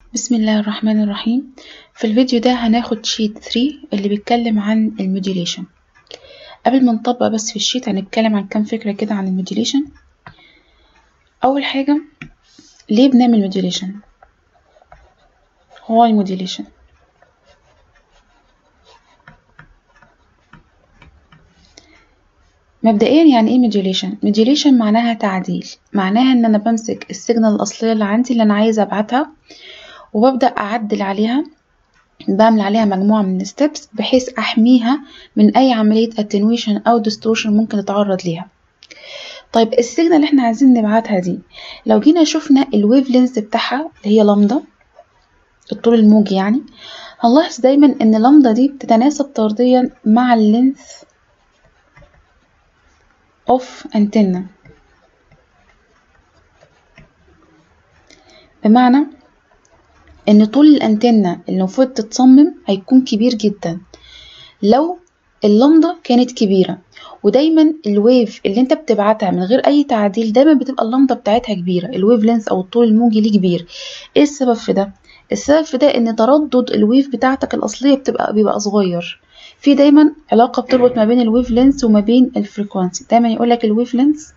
بسم الله الرحمن الرحيم في الفيديو ده هناخد شيت 3 اللي بيتكلم عن الموديوليشن قبل ما نطبق بس في الشيت هنتكلم عن كام فكرة كده عن الموديوليشن أول حاجة ليه بنعمل موديوليشن هو الموديوليشن مبدئيا يعني ايه موديوليشن موديوليشن معناها تعديل معناها ان انا بمسك السيجنال الاصليه اللي عندي اللي انا عايزه ابعتها وببدأ أعدل عليها بعمل عليها مجموعة من الستبس بحيث أحميها من أي عملية attenuation أو distortion ممكن تتعرض ليها طيب السيجنال اللي احنا عايزين نبعتها دي لو جينا شفنا الويف لينز بتاعها اللي هي لامدا الطول الموجي يعني هنلاحظ دايما ان لامدا دي بتتناسب طرديا مع اللينث اوف antenna بمعنى ان طول الانتنة اللي المفروض تتصمم هيكون كبير جدا لو اللمضة كانت كبيرة ودايما الويف اللي انت بتبعتها من غير اي تعديل دايما بتبقى اللمضة بتاعتها كبيرة الويف لينس او الطول الموجي ليه كبير ايه السبب في ده السبب في ده ان تردد الويف بتاعتك الاصلية بتبقى بيبقى صغير في دايما علاقة بتربط ما بين الويف لينس وما بين الفريكوانسي دايما يقولك الويف لينس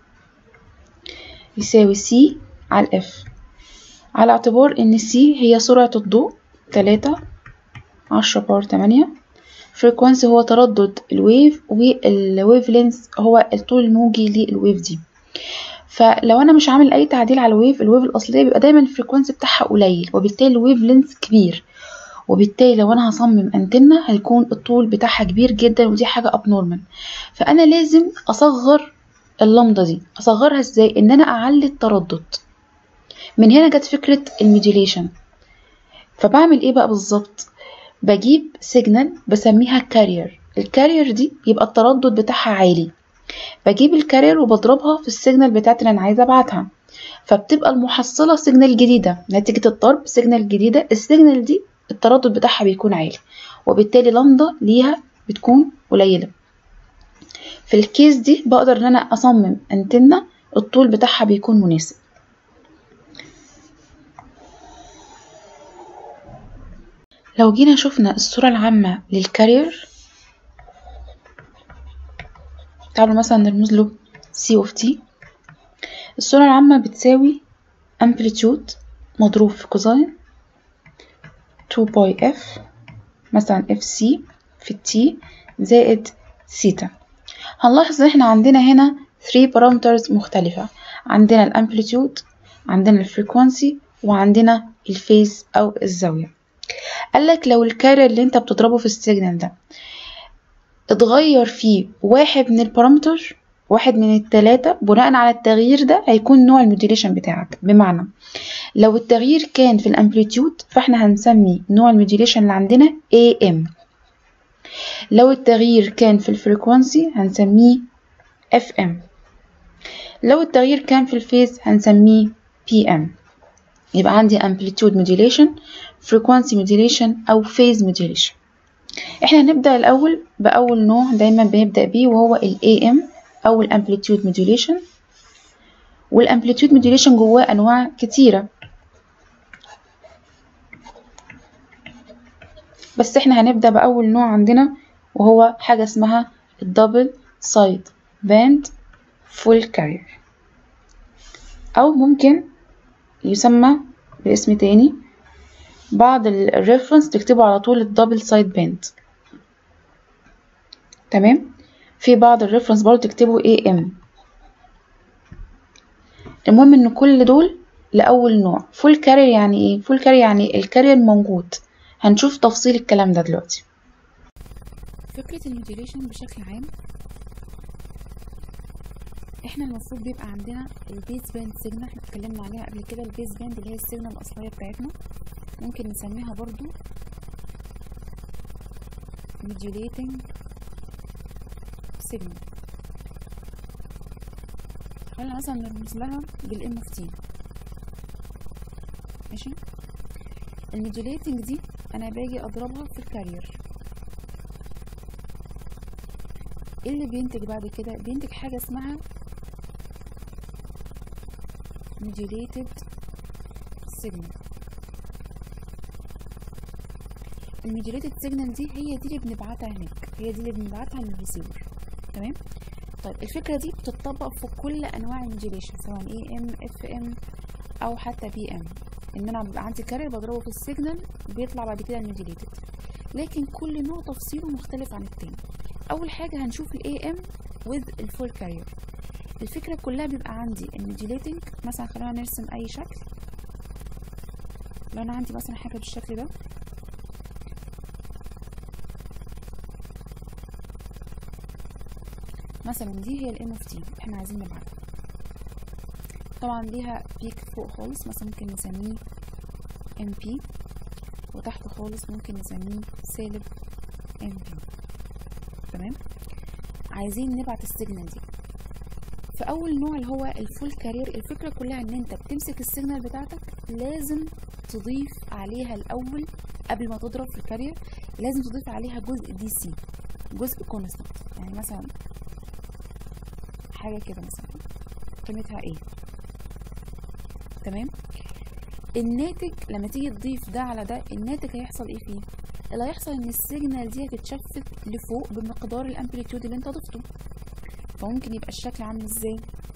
يساوي سي على الاف على اعتبار ان سي هي سرعة الضوء تلاتة عشرة باور تمانية فريكوانسي هو تردد الويف والويف لينس هو الطول الموجي للويف دي فلو انا مش عامل اي تعديل على الويف الويف الاصليه بيبقى دايما الفريكوانسي بتاعها قليل وبالتالي الويف لينس كبير وبالتالي لو انا هصمم انتنة هيكون الطول بتاعها كبير جدا ودي حاجه ابنورمال فانا لازم اصغر اللمضه دي اصغرها ازاي ان انا اعلي التردد من هنا جت فكرة الميديوليشن فبعمل ايه بقى بالظبط بجيب سيجنال بسميها كارير الكارير دي يبقى التردد بتاعها عالي بجيب الكارير وبضربها في السيجنال بتاعتي اللي انا عايزه ابعتها فبتبقى المحصله سيجنال جديده نتيجه الضرب سيجنال جديده السيجنال دي التردد بتاعها بيكون عالي وبالتالي لمضه ليها بتكون قليله في الكيس دي بقدر ان انا اصمم انتنه الطول بتاعها بيكون مناسب لو جينا شفنا الصورة العامة للكارير تعالوا مثلا نرمز له C of T الصورة العامة بتساوي amplitude مضروب في كوزين 2 باي F مثلا FC في T زائد سيتا هنلاحظ ان احنا عندنا هنا 3 parameters مختلفة عندنا الامبليتيود عندنا الفريكوانسي وعندنا الفيز او الزاوية قالك لو الكارير اللي انت بتضربه في السيجنال ده اتغير فيه واحد من البارامتر واحد من التلاتة بناء على التغيير ده هيكون نوع الموديليشن بتاعك بمعنى لو التغيير كان في الامبليتيود فاحنا هنسمي نوع الموديليشن اللي عندنا AM لو التغيير كان في الفريكوانسي هنسميه FM لو التغيير كان في الفيز هنسميه PM يبقى عندي amplitude modulation frequency modulation أو phase modulation احنا هنبدأ الأول بأول نوع دايما بنبدأ بيه وهو ال AM أو ال amplitude modulation وال amplitude modulation جواه أنواع كتيرة بس احنا هنبدأ بأول نوع عندنا وهو حاجة اسمها الدبل سايد باند فول كارير أو ممكن يسمى باسم تاني بعض الريفرنس تكتبوا على طول الدبل سايد باند تمام في بعض الريفرنس برضه تكتبوا اي ام المهم ان كل دول لاول نوع فول كارير يعني ايه فول كارير يعني الكارير موجود هنشوف تفصيل الكلام ده دلوقتي فكرة الموديوليشن بشكل عام احنا المفروض بيبقى عندنا البيز باند سيجنال احنا اتكلمنا عليها قبل كده البيز باند اللي هي السيجنال الاصليه بتاعتنا ممكن نسميها برضو modulating signal خلينا مثلا نرمز لها بالام اوف تي ماشي الموديوليتنج دي انا باجي اضربها في الكارير ايه اللي بينتج بعد كده بينتج حاجه اسمها modulated signal الميديوليتد سيجنال دي هي دي اللي بنبعتها هناك هي دي اللي بنبعتها للريسيفر تمام طيب الفكره دي بتطبق في كل انواع الموديوليشن سواء اي ام اف ام او حتى بي ام ان انا بيبقى عندي كارير بضربه في السيجنال بيطلع بعد كده الموديوليتد لكن كل نوع تفصيله مختلف عن التاني اول حاجه هنشوف الاي ام with الفول كارير الفكره كلها بيبقى عندي الموديوليتنج مثلا خلينا نرسم اي شكل لو انا عندي مثلا حاجه بالشكل ده مثلا دي هي الام اوف تي احنا عايزين نبعتها طبعا ليها بيك فوق خالص مثلا ممكن نسميه ام بي وتحت خالص ممكن نسميه سالب ام بي تمام عايزين نبعت السيجنال دي في اول نوع اللي هو الفول كارير الفكره كلها ان انت بتمسك السيجنال بتاعتك لازم تضيف عليها الاول قبل ما تضرب في الكارير لازم تضيف عليها جزء دي سي جزء كونستنت يعني مثلا حاجه كده مثلا قيمتها ايه تمام الناتج لما تيجي تضيف ده على ده الناتج هيحصل ايه فيه اللي هيحصل ان السيجنال دي هتتشفت لفوق بمقدار الامبليتيود اللي انت ضفته فممكن يبقى الشكل عامل ازاي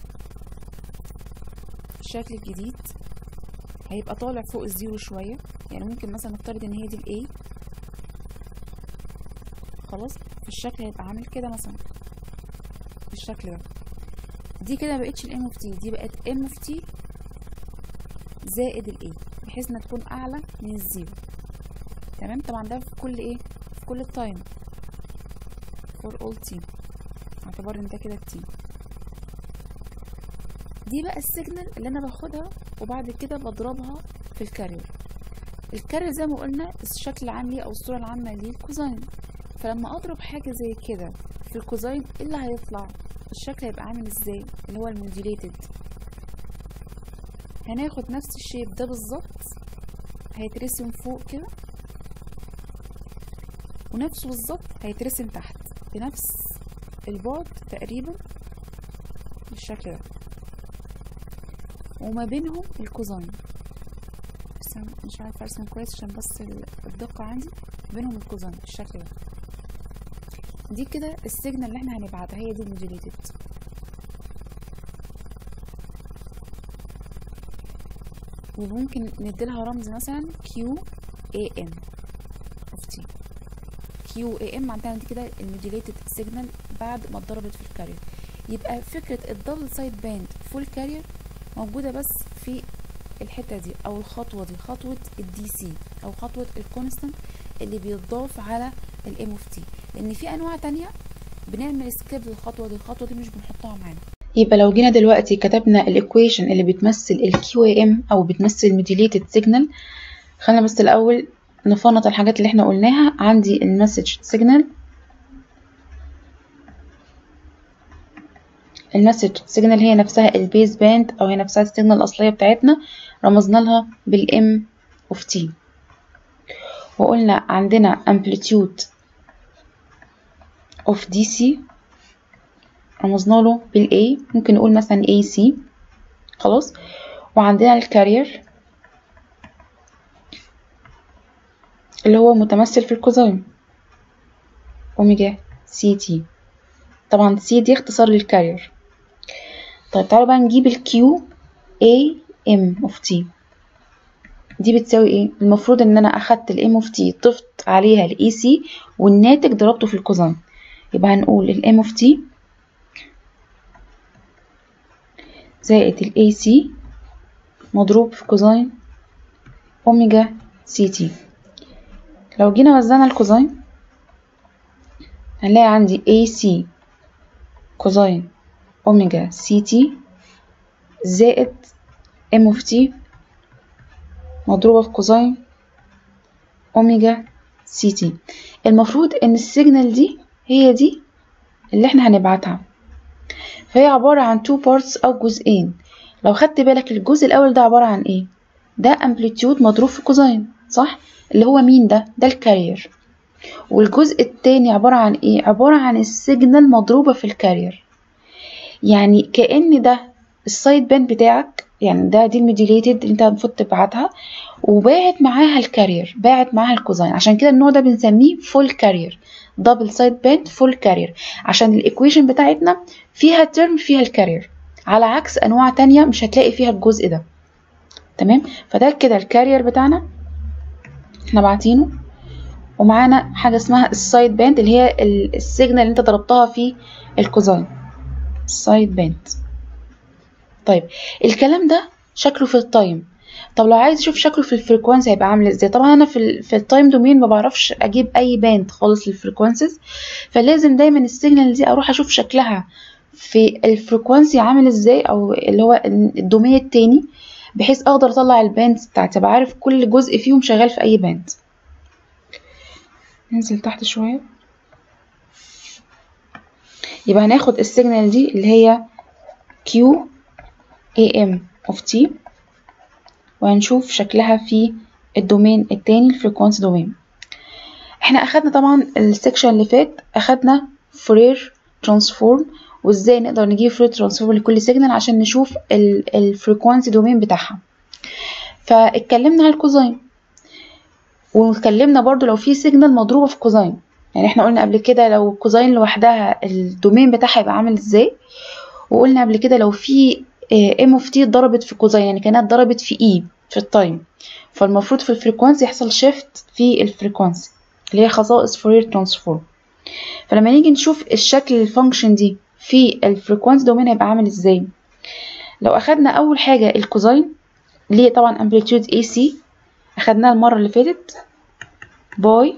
الشكل الجديد هيبقى طالع فوق الزيرو شوية يعني ممكن مثلا نفترض ان هي دي الاي خلاص فالشكل هيبقى عامل كده مثلا بالشكل ده دي كده مبقتش الام اوف تي دي بقت ام اوف تي زائد الاي بحيث انها تكون اعلى من الزيرو تمام طبعا ده في كل ايه في كل التايم فور اول تي اعتبر ان ده كده التي دي بقى السيجنال اللي انا باخدها وبعد كده بضربها في الكارير الكارير زي ما قلنا الشكل العام ليه او الصوره العامه ليه الكوزاين فلما اضرب حاجه زي كده في الكوزاين ايه اللي هيطلع الشكل هيبقى عامل ازاي اللي هو الموديوليتد هناخد نفس الشيب ده بالظبط هيترسم فوق كده ونفسه بالظبط هيترسم تحت بنفس البعد تقريبا بالشكل ده وما بينهم الكوزاين بس أنا مش عارفه ارسم كويس عشان بس الدقه عندي بينهم الكوزاين بالشكل ده دي كده السيجنال اللي احنا هنبعتها هي دي الموديوليتد وممكن نديلها رمز مثلا كيو اي ام اوف تي كيو اي ام معناتها دي كده الموديوليتد سيجنال بعد ما اتضربت في الكارير يبقى فكره الدبل سايد باند فول كارير موجوده بس في الحته دي او الخطوه دي خطوه الدي سي او خطوه الكونستنت اللي بيتضاف على الام اوف تي لان في انواع تانية بنعمل سكيب للخطوه دي الخطوه دي مش بنحطها معانا يبقى لو جينا دلوقتي كتبنا الايكويشن اللي بتمثل الكيو ام او بتمثل الموديوليتد سيجنال خلينا بس الاول نفنط الحاجات اللي احنا قلناها عندي المسج سيجنال المسج سيجنال هي نفسها البيز باند او هي نفسها السيجنال الاصليه بتاعتنا رمزنا لها بالام اوف تي وقلنا عندنا amplitude of DC رمزنا له بال A ممكن نقول مثلا AC خلاص وعندنا الكارير اللي هو متمثل في الكوزاين اوميجا سي تي طبعا سي دي اختصار للكارير طيب تعالوا بقى نجيب الكيو A M of T دي بتساوي ايه المفروض ان انا اخدت الام اوف تي ضفت عليها الاي سي والناتج ضربته في الكوزاين يبقى هنقول الام اوف تي زائد الاي سي مضروب في كوزاين اوميجا سي تي لو جينا وزعنا الكوزاين هنلاقي عندي اي سي كوزاين اوميجا سي تي زائد ام اوف تي مضروبة في كوزاين اوميجا سي تي المفروض ان السيجنال دي هي دي اللي احنا هنبعتها فهي عبارة عن two parts او جزئين لو خدت بالك الجزء الاول ده عبارة عن ايه ده امبليتيود مضروب في كوزاين صح اللي هو مين ده ده الكارير والجزء التاني عبارة عن ايه عبارة عن السيجنال مضروبة في الكارير يعني كأن ده السايد باند بتاعك يعني ده دي الميديليتد اللي انت المفروض تبعتها وباعت معاها الكارير باعت معاها الكوزاين عشان كده النوع ده بنسميه فول كارير دبل سايد باند فول كارير عشان الايكويشن بتاعتنا فيها ترم فيها الكارير على عكس انواع تانية مش هتلاقي فيها الجزء ده تمام فده كده الكارير بتاعنا احنا باعتينه ومعانا حاجه اسمها السايد باند اللي هي السيجنال اللي انت ضربتها في الكوزاين السايد باند طيب الكلام ده شكله في التايم طب لو عايز اشوف شكله في الفريكوانسي هيبقى عامل ازاي طبعا انا في ال في التايم دومين ما بعرفش اجيب اي باند خالص للفريكوانسيز فلازم دايما السيجنال دي اروح اشوف شكلها في الفريكوانسي عامل ازاي او اللي هو الدومين التاني بحيث اقدر اطلع الباندز بتاعتي ابقى عارف كل جزء فيهم شغال في اي باند ننزل تحت شويه يبقى هناخد السيجنال دي اللي هي Q AM of T وهنشوف شكلها في الدومين التاني الفريكوانسي دومين احنا اخدنا طبعا السكشن اللي فات اخدنا فورير ترانسفورم وازاي نقدر نجيب فورير ترانسفورم لكل سيجنال عشان نشوف الفريكوانسي دومين بتاعها فاتكلمنا على الكوزاين واتكلمنا برضو لو في سيجنال مضروبه في كوزاين يعني احنا قلنا قبل كده لو كوزاين لوحدها الدومين بتاعها يبقى عامل ازاي وقلنا قبل كده لو في ام اوف تي اتضربت في كوزاين يعني كانت اتضربت في اي في التايم فالمفروض في الفريكوانسي يحصل شيفت في الفريكوانسي اللي هي خصائص فورير ترانسفورم فلما نيجي نشوف الشكل الفانكشن دي في الفريكوانسي دومين هيبقى عامل ازاي لو اخدنا اول حاجه الكوزاين اللي هي طبعا امبليتيود اي سي اخدناها المره اللي فاتت باي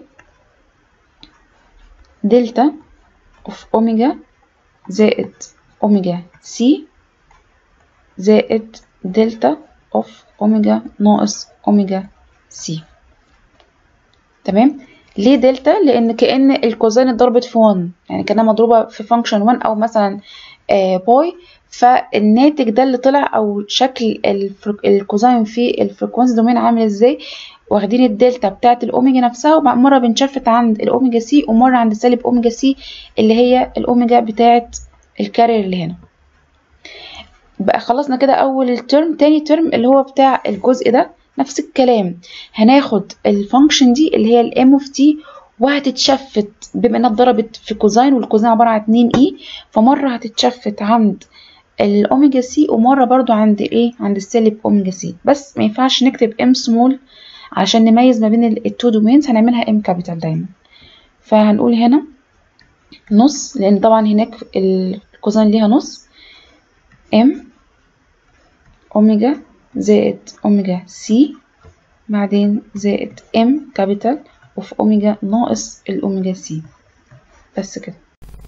دلتا اوف اوميجا زائد اوميجا سي زائد دلتا اوف اوميجا ناقص اوميجا سي تمام ليه دلتا لان كأن الكوزين اتضربت في 1 يعني كانها مضروبة في فانكشن 1 او مثلا آه باي فالناتج ده اللي طلع او شكل الكوزين في الفريكوانسي دومين عامل ازاي واخدين الدلتا بتاعت الاوميجا نفسها ومره بنشفت عند الاوميجا سي ومره عند سالب اوميجا سي اللي هي الاوميجا بتاعت الكارير اللي هنا بقى خلصنا كده اول ترم تاني ترم اللي هو بتاع الجزء ده نفس الكلام هناخد الفانكشن دي اللي هي الام اوف تي وهتتشفت بما انها اتضربت في كوزين والكوزين عباره عن 2 اي فمره هتتشفت عند الاوميجا سي ومره برضو عند ايه عند السالب اوميجا سي بس ما ينفعش نكتب ام سمول عشان نميز ما بين التو دومينز هنعملها ام كابيتال دايما فهنقول هنا نص لان طبعا هناك الكوزين ليها نص ام اوميجا زائد اوميجا سي بعدين زائد ام كابيتال اوف اوميجا ناقص الاوميجا سي بس كده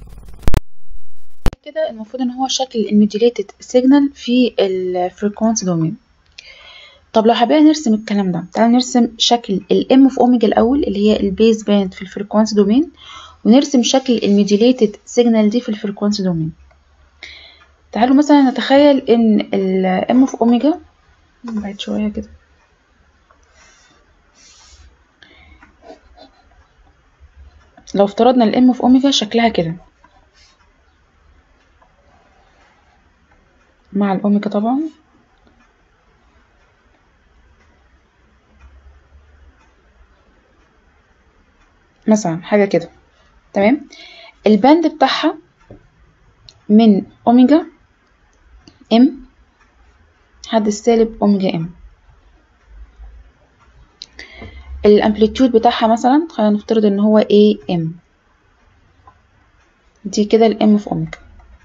كده المفروض ان هو شكل الميديوليتد سيجنال في الفريكوانسي دومين طب لو حبينا نرسم الكلام ده تعالى نرسم شكل الام اوف اوميجا الاول اللي هي البيز باند في الفريكوانسي دومين ونرسم شكل الميديوليتد سيجنال دي في الفريكوانسي دومين تعالوا مثلا نتخيل ان الام اوف اوميجا بعد شويه كده لو افترضنا الام اوف اوميجا شكلها كده مع الاوميجا طبعا مثلا حاجه كده تمام الباند بتاعها من اوميجا ام لحد السالب اوميجا ام الامبليتيود بتاعها مثلا خلينا نفترض ان هو اي ام دي كده الام في اوميجا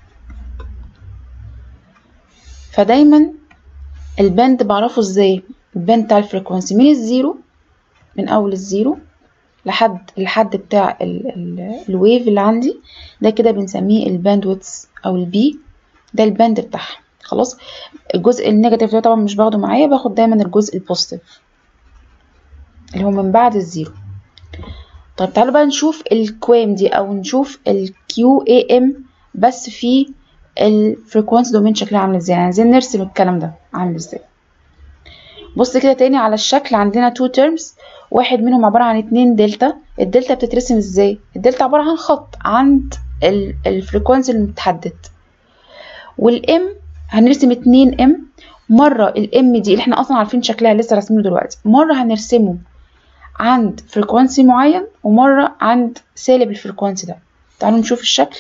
فدايما الباند بعرفه ازاي الباند بتاع الفريكوانسي من الزيرو من اول الزيرو لحد الحد بتاع الويف اللي عندي ده كده بنسميه الباندويتس او البي ده الباند بتاعها خلاص الجزء النيجاتيف ده طبعا مش باخده معايا باخد دايما الجزء البوزيتيف اللي هو من بعد الزيرو طب تعالوا بقى نشوف الكوام دي او نشوف الكيو اي ام بس في الفريكوانسي دومين شكلها عامل ازاي يعني عايزين نرسم الكلام ده عامل ازاي بص كده تاني على الشكل عندنا تو تيرمز واحد منهم عبارة عن اتنين دلتا الدلتا بتترسم ازاي الدلتا عبارة عن خط عند الفريكوانسي المتحدد والام هنرسم اتنين ام مرة الام دي اللي احنا اصلا عارفين شكلها لسه راسمينه دلوقتي مرة هنرسمه عند فريكوانسي معين ومرة عند سالب الفريكوانسي ده تعالوا نشوف الشكل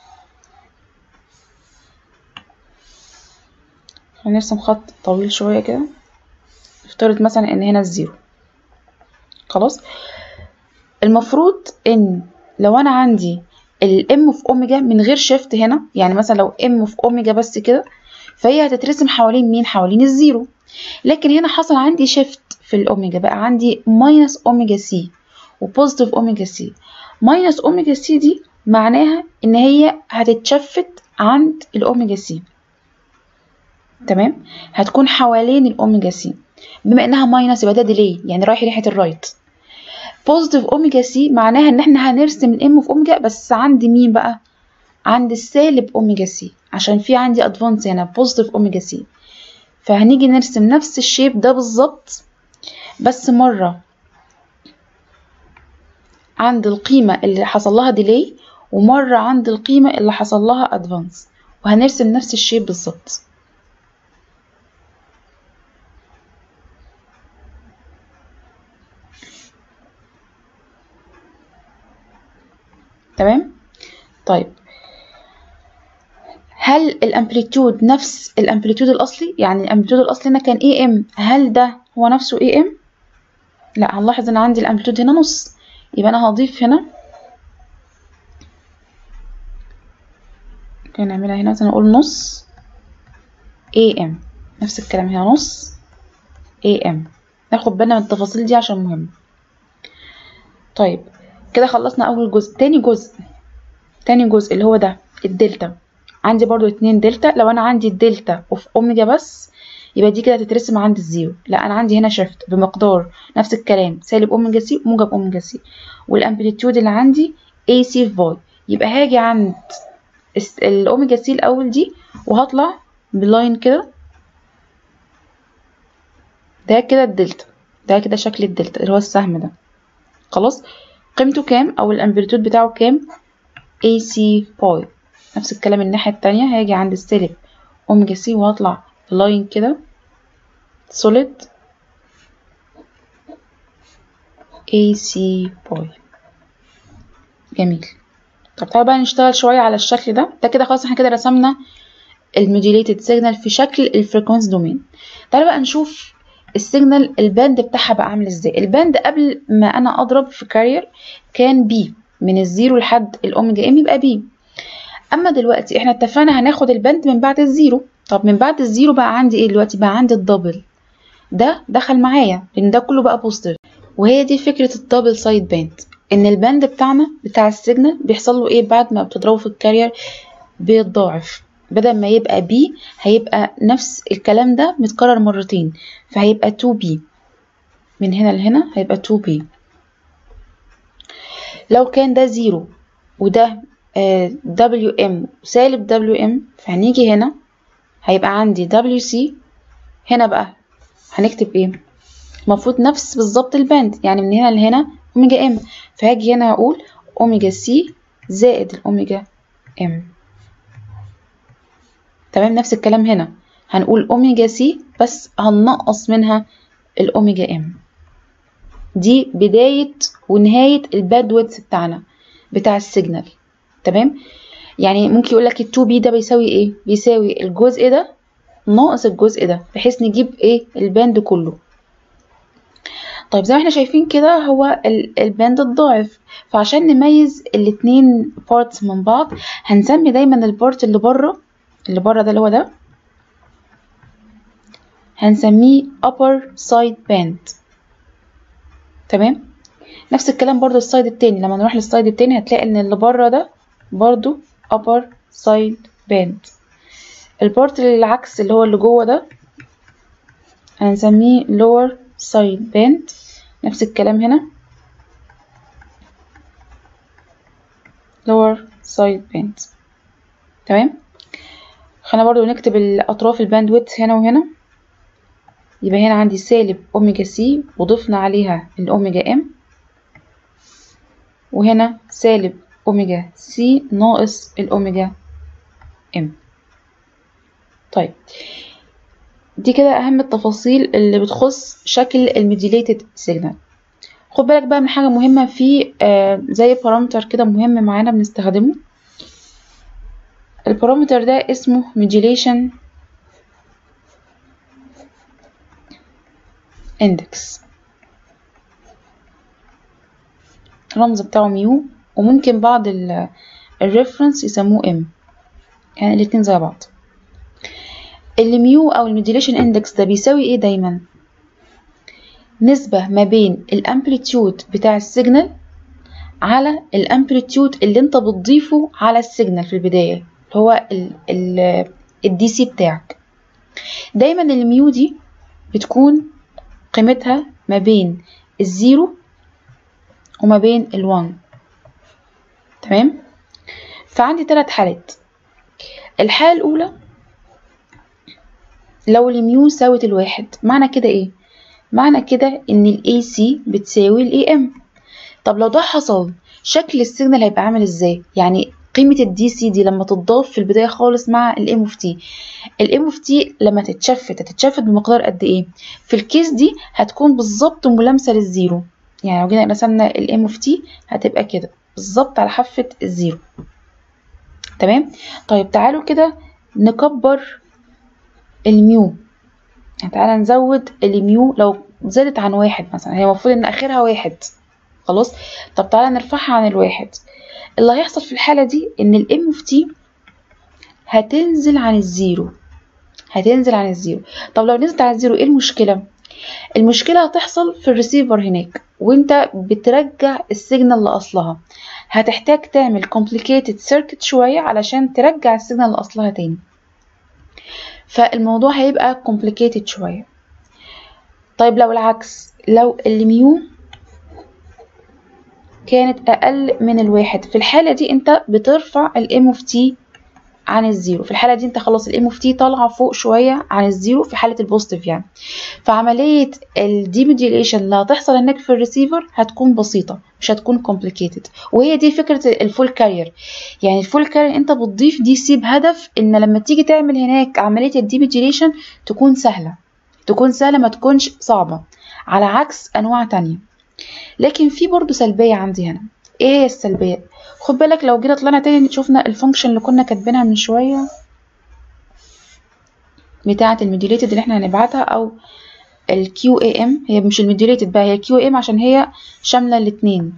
هنرسم خط طويل شوية كده نفترض مثلا ان هنا الزيرو خلاص المفروض ان لو انا عندي الام في اوميجا من غير شيفت هنا يعني مثلا لو ام في اوميجا بس كده فهي هتترسم حوالين مين حوالين الزيرو لكن هنا حصل عندي شيفت في الاوميجا بقى عندي ماينس اوميجا سي وبوزيتيف اوميجا سي ماينس اوميجا سي دي معناها ان هي هتتشفت عند الاوميجا سي تمام هتكون حوالين الاوميجا سي بما انها ماينس يبقى ده ديلي يعني رايح ناحيه الرايت بوزيتيف اوميجا سي معناها ان احنا هنرسم الام في اوميجا بس عند مين بقى عند السالب اوميجا سي عشان في عندي ادفانس هنا بوزيتيف اوميجا سي فهنيجي نرسم نفس الشيب ده بالظبط بس مره عند القيمه اللي حصل لها ديلي ومره عند القيمه اللي حصل لها ادفانس وهنرسم نفس الشيب بالظبط تمام طيب هل الامبليتيود نفس الامبليتيود الاصلي يعني الامبليتيود الاصلي هنا كان اي ام هل ده هو نفسه اي ام لا هنلاحظ ان عندي الامبليتيود هنا نص يبقى انا هضيف هنا ممكن نعملها هنا مثلا نقول نص اي ام نفس الكلام هنا نص اي ام ناخد بالنا من التفاصيل دي عشان مهم طيب كده خلصنا اول جزء تاني جزء تاني جزء اللي هو ده الدلتا عندي برضو اتنين دلتا لو انا عندي الدلتا وفي اوميجا بس يبقى دي كده تترسم عند الزيرو لا انا عندي هنا شيفت بمقدار نفس الكلام سالب اوميجا سي موجب اوميجا سي والامبليتيود اللي عندي اي سي في باي يبقى هاجي عند الاوميجا سي الاول دي وهطلع بلاين كده ده كده الدلتا ده كده شكل الدلتا اللي هو السهم ده خلاص قيمته كام او الامبليتيود بتاعه كام AC باي نفس الكلام الناحية التانية هاجي عند السالب اوميجا سي وهطلع لاين كده solid AC باي جميل طب تعالوا بقى نشتغل شوية على الشكل ده ده كده خلاص احنا كده رسمنا الموديوليتد سيجنال في شكل الفريكونس دومين تعالوا بقى نشوف السيجنال الباند بتاعها بقى عامل ازاي الباند قبل ما انا اضرب في كارير كان بي من الزيرو لحد الاوميجا ام يبقى بي اما دلوقتي احنا اتفقنا هناخد الباند من بعد الزيرو طب من بعد الزيرو بقى عندي ايه دلوقتي بقى عندي الدبل ده دخل معايا لان ده كله بقى بوزيتيف وهي دي فكره الدبل سايد باند ان الباند بتاعنا بتاع السيجنال بيحصل له ايه بعد ما بتضربه في الكارير بيتضاعف بدل ما يبقى بي هيبقى نفس الكلام ده متكرر مرتين فهيبقى 2 بي من هنا لهنا هيبقى 2 بي لو كان ده زيرو وده دبليو ام سالب دبليو ام فهنيجي هنا هيبقى عندي دبليو سي هنا بقى هنكتب ايه المفروض نفس بالظبط الباند يعني من هنا لهنا اوميجا ام فهاجي هنا هقول اوميجا سي زائد الاوميجا ام تمام نفس الكلام هنا هنقول اوميجا سي بس هننقص منها الاوميجا ام دي بداية ونهاية الباد ويدث بتاعنا بتاع السيجنال تمام يعني ممكن يقول لك ال 2 بي ده بيساوي ايه بيساوي الجزء ده ناقص الجزء ده بحيث نجيب ايه الباند كله طيب زي ما احنا شايفين كده هو الباند الضاعف فعشان نميز الاتنين بارتس من بعض هنسمي دايما البارت اللي بره اللي بره ده اللي هو ده هنسميه upper side band تمام نفس الكلام برضو السايد التاني لما نروح للسايد التاني هتلاقي ان اللي بره ده برضو upper side band البارت اللي العكس اللي هو اللي جوه ده هنسميه lower side band نفس الكلام هنا lower side band تمام خلينا برضو نكتب الأطراف الباند ويدث هنا وهنا يبقى هنا عندي سالب أوميجا سي وضفنا عليها الأوميجا إم وهنا سالب أوميجا سي ناقص الأوميجا إم طيب دي كده اهم التفاصيل اللي بتخص شكل الميديليتد سيجنال خد بالك بقى من حاجه مهمه في آه زي بارامتر كده مهم معانا بنستخدمه البارامتر ده اسمه ميديليشن اندكس الرمز بتاعه ميو وممكن بعض الريفرنس يسموه ام يعني الاتنين زي بعض الميو او الميديليشن اندكس ده بيساوي ايه دايما نسبة ما بين الامبليتيود بتاع السيجنال على الامبليتيود اللي انت بتضيفه على السيجنال في البداية اللي هو الدي سي بتاعك دايما الميو دي بتكون قيمتها ما بين الزيرو وما بين الوان تمام فعندي ثلاث حالات الحالة الأولى لو الميو ساوت الواحد معنى كده ايه معنى كده ان الاي سي بتساوي الاي ام طب لو ده حصل شكل السيجنال هيبقى عامل ازاي يعني قيمة الدي سي دي لما تضاف في البداية خالص مع الام اوف تي الام اوف تي لما تتشفت هتتشفت بمقدار قد ايه في الكيس دي هتكون بالظبط ملامسة للزيرو يعني لو جينا رسمنا الام اوف تي هتبقى كده بالظبط على حافة الزيرو تمام طيب تعالوا كده نكبر الميو يعني تعالى نزود الميو لو زادت عن واحد مثلا هي المفروض ان اخرها واحد خلاص طب تعالى نرفعها عن الواحد اللي هيحصل في الحالة دي ان الام اوف تي هتنزل عن الزيرو هتنزل عن الزيرو طب لو نزلت عن الزيرو ايه المشكلة المشكلة هتحصل في الريسيفر هناك وانت بترجع السيجنال لأصلها هتحتاج تعمل complicated circuit شوية علشان ترجع السيجنال لأصلها تاني فالموضوع هيبقى complicated شوية طيب لو العكس لو الميو كانت أقل من الواحد في الحالة دي انت بترفع الام اوف تي عن الزيرو في الحالة دي انت خلاص الام اوف تي طالعة فوق شوية عن الزيرو في حالة البوزيتيف يعني فعملية الديموديليشن اللي هتحصل هناك في الريسيفر هتكون بسيطة مش هتكون كومبليكيتد وهي دي فكرة الفول كارير يعني الفول كارير انت بتضيف دي سي بهدف ان لما تيجي تعمل هناك عملية الديموديليشن تكون سهلة تكون سهلة ما تكونش صعبة على عكس انواع تانية لكن في برضو سلبية عندي هنا ايه هي السلبية خد بالك لو جينا طلعنا تاني شفنا الفانكشن اللي كنا كاتبينها من شوية بتاعة الميديوليتد اللي احنا هنبعتها او الكيو اي ام هي مش الميديوليتد بقى هي كيو ام عشان هي شاملة الاتنين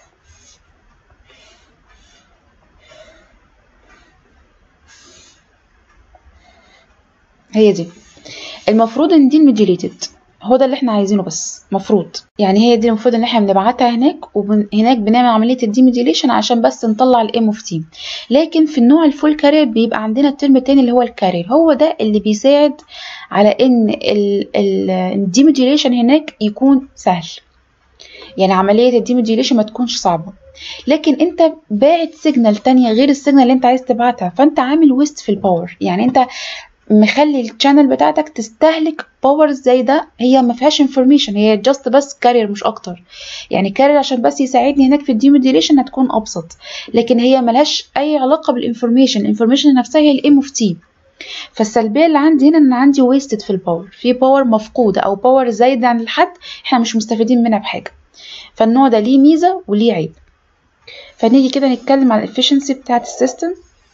هي دي المفروض ان دي الميديوليتد هو ده اللي احنا عايزينه بس مفروض يعني هي دي المفروض ان احنا بنبعتها هناك وهناك بنعمل عمليه الديميديليشن عشان بس نطلع الام اوف تي لكن في النوع الفول كارير بيبقى عندنا الترم التاني اللي هو الكارير هو ده اللي بيساعد على ان الديميديليشن هناك يكون سهل يعني عمليه الديميديليشن ما تكونش صعبه لكن انت باعت سيجنال تانية غير السيجنال اللي انت عايز تبعتها فانت عامل ويست في الباور يعني انت مخلي الشانل بتاعتك تستهلك باور زي ده هي ما فيهاش انفورميشن هي جاست بس كارير مش اكتر يعني كارير عشان بس يساعدني هناك في الديموديليشن هتكون ابسط لكن هي ملهاش اي علاقه بالانفورميشن الانفورميشن نفسها هي الام اوف تي فالسلبيه اللي عندي هنا ان عندي ويستد في الباور في باور مفقوده او باور زايده عن الحد احنا مش مستفيدين منها بحاجه فالنوع ده ليه ميزه وليه عيب فنيجي كده نتكلم عن الافشنسي بتاعه السيستم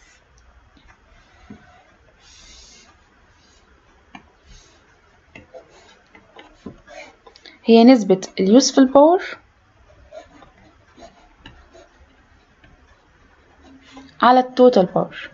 هي نسبة اليوسفل باور على التوتال باور